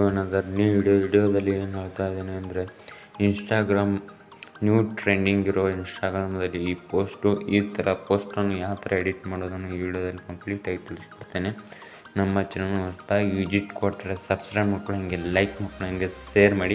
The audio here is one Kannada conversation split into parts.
ಟು ಅನದರ್ ನ್ಯೂ ವಿಡಿಯೋ ವಿಡಿಯೋದಲ್ಲಿ ಏನು ಹೇಳ್ತಾ ಇದ್ದೇನೆ ಅಂದರೆ ಇನ್ಸ್ಟಾಗ್ರಾಮ್ ನ್ಯೂ ಟ್ರೆಂಡಿಂಗ್ ಇರೋ ಇನ್ಸ್ಟಾಗ್ರಾಮಲ್ಲಿ ಈ ಪೋಸ್ಟು ಈ ಥರ ಪೋಸ್ಟನ್ನು ಯಾವ ಥರ ಎಡಿಟ್ ಮಾಡೋದನ್ನು ಈ ವಿಡಿಯೋದಲ್ಲಿ ಕಂಪ್ಲೀಟಾಗಿ ತಿಳಿಸ್ಕೊಡ್ತೇನೆ ನಮ್ಮ ಚಾನಲ್ ಹೊಸದಾಗಿ ವಿಸಿಟ್ ಕೊಟ್ಟರೆ ಸಬ್ಸ್ಕ್ರೈಬ್ ಮಾಡ್ಕೊಂಡು ಹಂಗೆ ಲೈಕ್ ಮಾಡ್ಕೊಂಡು ಹಂಗೆ ಶೇರ್ ಮಾಡಿ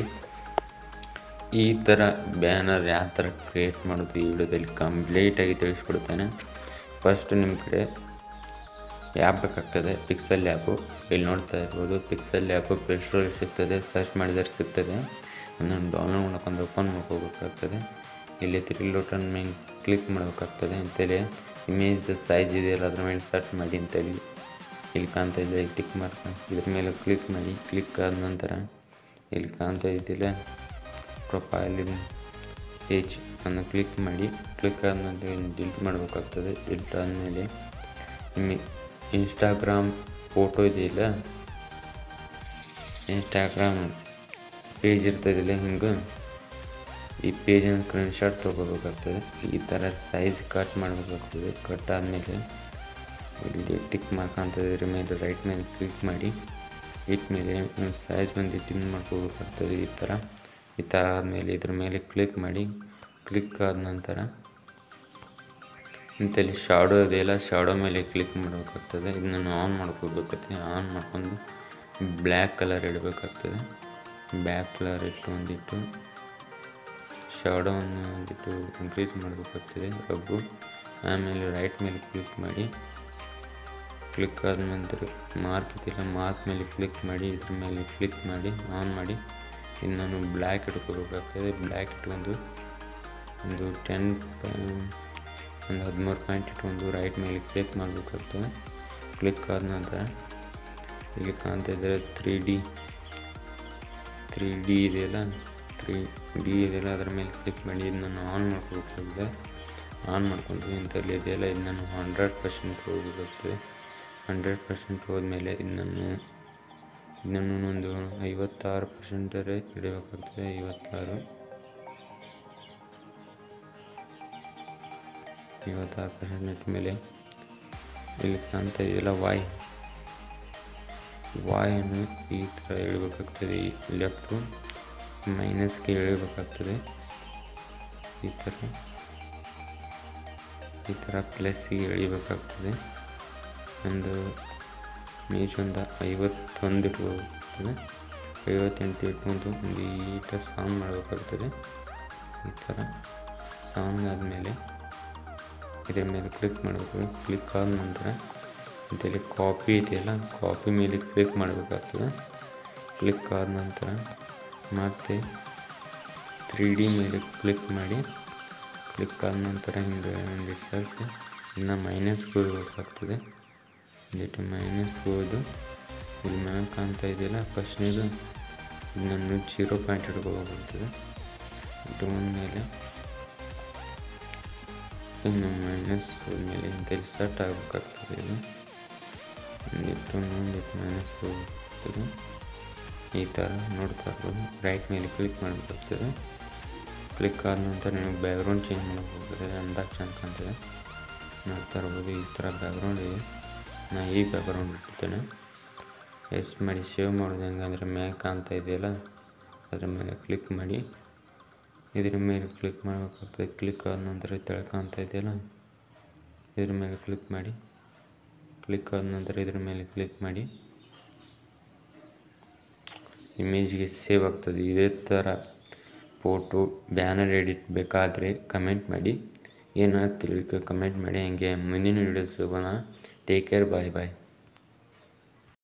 ಈ ಥರ ಬ್ಯಾನರ್ ಯಾವ ಥರ ಕ್ರಿಯೇಟ್ ಮಾಡೋದು ಈ ವಿಡಿಯೋದಲ್ಲಿ ಕಂಪ್ಲೀಟಾಗಿ ತಿಳಿಸ್ಕೊಡ್ತೇನೆ ಫಸ್ಟ್ ನಿಮ್ಮ ಕಡೆ ಆ್ಯಪ್ ಬೇಕಾಗ್ತದೆ ಪಿಕ್ಸೆಲ್ ಆ್ಯಪು ಇಲ್ಲಿ ನೋಡ್ತಾ ಇರ್ಬೋದು ಪಿಕ್ಸೆಲ್ ಆ್ಯಪು ಪ್ಲೇಸ್ಟೋರಲ್ಲಿ ಸಿಗ್ತದೆ ಸರ್ಚ್ ಮಾಡಿದರೆ ಸಿಗ್ತದೆ ಅದನ್ನು ಡೌನ್ಲೋಡ್ ಮಾಡ್ಕೊಂಡು ಓಪನ್ ಮಾಡ್ಕೋಬೇಕಾಗ್ತದೆ ಇಲ್ಲಿ ತ್ರೀ ಲೋಟನ್ ಮೇಲೆ ಕ್ಲಿಕ್ ಮಾಡಬೇಕಾಗ್ತದೆ ಅಂತೇಳಿ ಇಮೇಜ್ದ ಸೈಜ್ ಇದೆಯಲ್ಲ ಅದ್ರ ಮೇಲೆ ಸರ್ಚ್ ಮಾಡಿ ಅಂತೇಳಿ ಇಲ್ಲಿ ಕಾಣ್ತಾ ಇದೆ ಟಿಕ್ ಮಾರ್ಕ್ ಇದ್ರ ಮೇಲೆ ಕ್ಲಿಕ್ ಮಾಡಿ ಕ್ಲಿಕ್ ಆದ ನಂತರ ಇಲ್ಲಿ ಕಾಣ್ತಾ ಇದೆಯಲ್ಲ ಪ್ರೊಫೈಲ್ ಪೇಜ್ ಅನ್ನು ಕ್ಲಿಕ್ ಮಾಡಿ ಕ್ಲಿಕ್ ಆದ ನಂತರ ಡಿಲೀಟ್ ಮಾಡಬೇಕಾಗ್ತದೆ ಡಿಲೀಟ್ ಆದಮೇಲೆ ನಿಮ್ಮ ಇನ್ಸ್ಟಾಗ್ರಾಮ್ ಫೋಟೋ ಇದೆಯಲ್ಲ ಇನ್ಸ್ಟಾಗ್ರಾಮ್ ಪೇಜ್ ಇರ್ತದಿಲ್ಲ ಹಿಂಗೆ ಈ ಪೇಜನ್ನು ಸ್ಕ್ರೀನ್ಶಾಟ್ ತೊಗೋಬೇಕಾಗ್ತದೆ ಈ ಥರ ಸೈಜ್ ಕಟ್ ಮಾಡಬೇಕಾಗ್ತದೆ ಕಟ್ ಆದಮೇಲೆ ಇಲ್ಲಿ ಟಿಕ್ ಮಾರ್ಕ್ ಅಂತ ಇದ್ರ ಮೇಲೆ ರೈಟ್ ಮೇಲೆ ಕ್ಲಿಕ್ ಮಾಡಿ ಇಟ್ ಮೇಲೆ ಸೈಜ್ ಬಂದು ಟಿನ್ ಮಾಡ್ಕೋಬೇಕಾಗ್ತದೆ ಈ ಥರ ಈ ಥರ ಆದಮೇಲೆ ಇದ್ರ ಮೇಲೆ ಕ್ಲಿಕ್ ಮಾಡಿ ಕ್ಲಿಕ್ ಆದ ನಂತರ ಇಂತಲ್ಲಿ ಶಾಡೋ ಇದೆಯಲ್ಲ ಶಾಡೋ ಮೇಲೆ ಕ್ಲಿಕ್ ಮಾಡಬೇಕಾಗ್ತದೆ ಇದನ್ನು ಆನ್ ಮಾಡ್ಕೋಬೇಕಾಗ್ತದೆ ಆನ್ ಮಾಡ್ಕೊಂಡು ಬ್ಲ್ಯಾಕ್ ಕಲರ್ ಇಡಬೇಕಾಗ್ತದೆ ಬ್ಲ್ಯಾಕ್ ಕಲರ್ ಇಟ್ಟು ಒಂದಿಟ್ಟು ಶಾಡೋವನ್ನು ಒಂದಿಟ್ಟು ಇನ್ಕ್ರೀಸ್ ಮಾಡಬೇಕಾಗ್ತದೆ ರಬ್ಬು ಆಮೇಲೆ ರೈಟ್ ಮೇಲೆ ಕ್ಲಿಕ್ ಮಾಡಿ ಕ್ಲಿಕ್ ಆದ ನಂತರ ಮಾರ್ಕ್ ಇದೆಯಲ್ಲ ಮಾರ್ಕ್ ಮೇಲೆ ಕ್ಲಿಕ್ ಮಾಡಿ ಇದ್ರ ಮೇಲೆ ಕ್ಲಿಕ್ ಮಾಡಿ ಆನ್ ಮಾಡಿ ಇನ್ನು ನಾನು ಬ್ಲ್ಯಾಕ್ ಇಟ್ಕೋಬೇಕಾಗ್ತದೆ ಬ್ಲ್ಯಾಕ್ ಇಟ್ಕೊಂಡು ಒಂದು ಟೆನ್ ಒಂದು ಹದಿಮೂರು ಪಾಯಿಂಟ್ ಇಟ್ಕೊಂಡು ರೈಟ್ ಮೇಲೆ ಕ್ಲಿಕ್ ಮಾಡಬೇಕಾಗ್ತದೆ ಕ್ಲಿಕ್ ಆದ ನಂತರ ಇಲ್ಲಿ ಕಾಣ್ತಾ ಇದ್ದರೆ ತ್ರೀ ಡಿ ತ್ರೀ ಡಿ ಇದೆಯಲ್ಲ ತ್ರೀ ಡಿ ಇದೆಯಲ್ಲ ಅದರ ಮೇಲೆ ಕ್ಲಿಕ್ ಮಾಡಿ ಇದನ್ನು ಆನ್ ಮಾಡ್ಕೋಬೇಕಾಗಿದೆ ಆನ್ ಮಾಡ್ಕೊಂಡು ಇಂಥಲ್ಲಿ ಇದೆಯಲ್ಲ ಇದನ್ನು ಹಂಡ್ರೆಡ್ ಪರ್ಸೆಂಟ್ ಹೋಗಬೇಕಾಗ್ತದೆ ಹಂಡ್ರೆಡ್ ಪರ್ಸೆಂಟ್ ಹೋದ್ಮೇಲೆ ಇದನ್ನು ಇದನ್ನು ಒಂದು ಐವತ್ತಾರು ಪರ್ಸೆಂಟರೇ ಇಡಬೇಕಾಗ್ತದೆ ಐವತ್ತಾರು ಐವತ್ತಾರು ಪರ್ಸೆಂಟ್ ಇಟ್ಟ ಮೇಲೆ ಇಲ್ಲಿ ಕಾಣ್ತಾ ಇದೆಯಲ್ಲ ವಾಯ್ ವಾಯನ್ನು ಈ ಥರ ಎಳಿಬೇಕಾಗ್ತದೆ ಈ ಲೆಫ್ಟು ಮೈನಸ್ಗೆ ಎಳಿಬೇಕಾಗ್ತದೆ ಈ ಥರ ಈ ಥರ ಪ್ಲಸ್ಸಿಗೆ ಎಳಿಬೇಕಾಗ್ತದೆ ಒಂದು ಮೇಜ್ ಒಂದು ಐವತ್ತೊಂದು ಇಟ್ಕೋಬೇಕಾಗ್ತದೆ ಐವತ್ತೆಂಟು ಇಟ್ಕೊಂಡು ಒಂದು ಈಟ ಸಾಂಗ್ ಮಾಡಬೇಕಾಗ್ತದೆ ಈ ಥರ ಸಾಂಗ್ ಆದಮೇಲೆ ಇದ್ರ ಮೇಲೆ ಕ್ಲಿಕ್ ಮಾಡಬೇಕು ಕ್ಲಿಕ್ ಆದ ನಂತರ ಇದರಲ್ಲಿ ಕಾಪಿ ಇದೆಯಲ್ಲ ಕಾಪಿ ಮೇಲೆ ಕ್ಲಿಕ್ ಮಾಡಬೇಕಾಗ್ತದೆ ಕ್ಲಿಕ್ ಆದ ನಂತರ ಮತ್ತೆ ತ್ರೀ ಡಿ ಮೇಲೆ ಕ್ಲಿಕ್ ಮಾಡಿ ಕ್ಲಿಕ್ ಆದ ನಂತರ ಹಿಂಗೆ ಒಂದು ಸರ್ಸಿ ಇನ್ನು ಮೈನಸ್ಗೆ ಹೋಗ್ಬೇಕಾಗ್ತದೆ ಒಂದಿಟ್ಟು ಮೈನಸ್ಗೆ ಹೋದು ಇಲ್ಲಿ ಮ್ಯಾಲೆ ಕಾಣ್ತಾ ಇದೆಯಲ್ಲ ಫಸ್ಟ್ನೇದು ಇದನ್ನು ಜೀರೋ ಪಾಯಿಂಟ್ ಇಟ್ಕೋಬೇಕಾಗ್ತದೆ ಇಟ್ಕೊಂಡ್ಮೇಲೆ ಇನ್ನು ಮೈನಸ್ ಹೋದ್ಮೇಲೆ ಇಂಥಲ್ಲಿ ಸೆಟ್ ಆಗಬೇಕಾಗ್ತದೆ ಇದು ಒಂದಿಟ್ಟು ಒಂದಿಟ್ಟು ಮೈನಸ್ ಹೋಗ್ತದೆ ಈ ಥರ ನೋಡ್ತಾ ಇರ್ಬೋದು ರೈಟ್ ಮೇಲೆ ಕ್ಲಿಕ್ ಮಾಡಬೇಕಾಗ್ತದೆ ಕ್ಲಿಕ್ ಆದ ನಂತರ ನಿಮಗೆ ಬ್ಯಾಕ್ಗ್ರೌಂಡ್ ಚೇಂಜ್ ಮಾಡಬೇಕಾಗ್ತದೆ ಅಂದಾಗ ಚೆಂದ ಕಾಣ್ತದೆ ನೋಡ್ತಾ ಇರ್ಬೋದು ಈ ಥರ ಬ್ಯಾಕ್ಗ್ರೌಂಡ್ ಇದೆ ನಾ ಈ ಬ್ಯಾಕ್ಗ್ರೌಂಡ್ ಇಟ್ಟಿದ್ದೇನೆ ಎಸ್ ಮಾಡಿ ಸೇವ್ ಮಾಡೋದು ಹೆಂಗಂದ್ರೆ ಮ್ಯಾಗ ಕಾಣ್ತಾ ಇದೆಯಲ್ಲ ಅದ್ರ ಮೇಲೆ ಕ್ಲಿಕ್ ಮಾಡಿ ಇದ್ರ ಮೇಲೆ ಕ್ಲಿಕ್ ಮಾಡಬೇಕಾಗ್ತದೆ ಕ್ಲಿಕ್ ಆದ ನಂತರ ತೆಳಗೆ ಕಾಣ್ತಾ ಇದೆಯಲ್ಲ ಇದ್ರ ಮೇಲೆ ಕ್ಲಿಕ್ ಮಾಡಿ ಕ್ಲಿಕ್ ಆದ ನಂತರ ಇದ್ರ ಮೇಲೆ ಕ್ಲಿಕ್ ಮಾಡಿ ಇಮೇಜ್ಗೆ ಸೇವ್ ಆಗ್ತದೆ ಇದೇ ಥರ ಫೋಟೋ ಬ್ಯಾನರ್ ಎಡಿಟ್ ಬೇಕಾದರೆ ಕಮೆಂಟ್ ಮಾಡಿ ಏನಾದ್ರು ತಿಳಿಕ ಕಮೆಂಟ್ ಮಾಡಿ ಹಂಗೆ ಮುಂದಿನ ವೀಡಿಯೋಸ್ ಹೋಗೋಣ ಟೇಕ್ ಕೇರ್ ಬಾಯ್ ಬಾಯ್